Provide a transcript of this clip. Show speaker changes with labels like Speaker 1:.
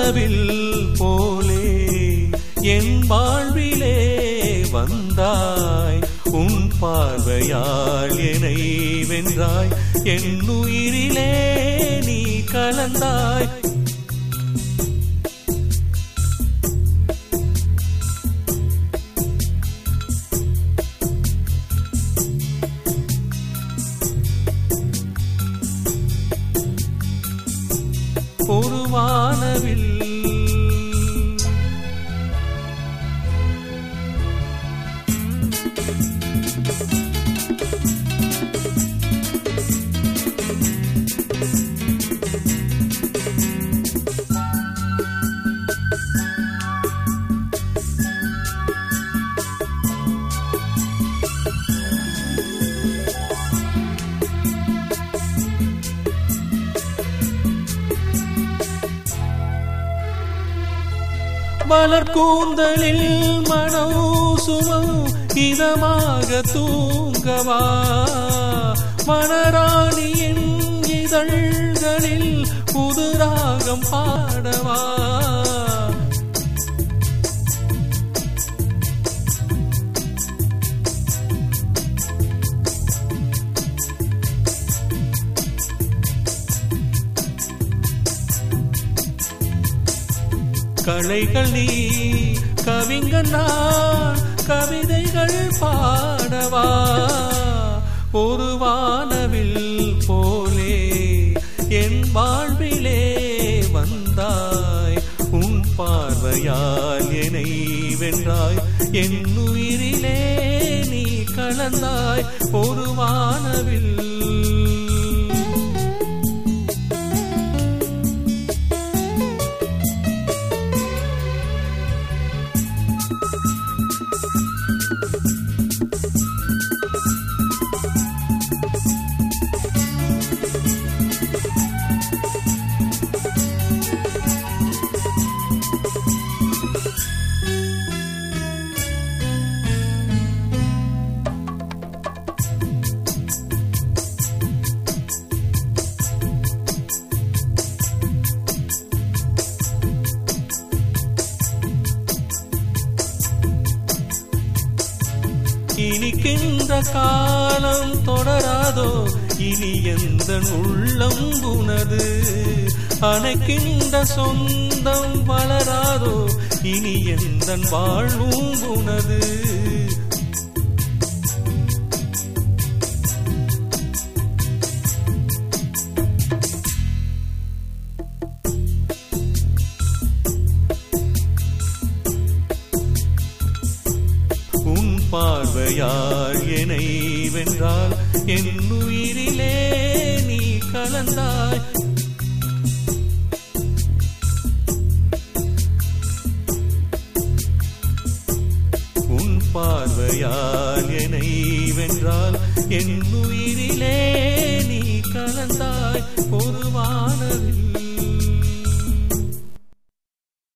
Speaker 1: வானவில் போலே என் வாழ்விலே வந்தாய் உன் பார்வையால் என்னை வென்றாய் என் உயிரிலே நீ கலந்தாய் ஒரு வானவில் மலர்கூந்தலில் மனம் சுமம் இதமாக தூங்கவா மணராணியின் இதழ்களில் புதுராகம் பாடவா கலைகள் நீ கவிஞன் நான் கவிதைகள் பாடவா ஒரு வானவில் போலே என் வாழ்விலே வந்தாய் உன் பார்வையால் என்னை வென்றாய் என் உயிரிலே நீ கலந்தாய் ஒரு வானவில் இனிக்கின்ற காலம் தொடராதோ இனி எந்த உள்ளம் உனது அணைக்கின்ற சொந்தம் வளராதோ இனி எந்த வாழ்வும் உனது உன் பார்வையால் என்னை வென்றால் என் உயிரிலே நீ கலந்தாய் உன் பார்வையால் என்னை வென்றால் என் உயிரிலே நீ கலந்தாய் ஒரு வானவில்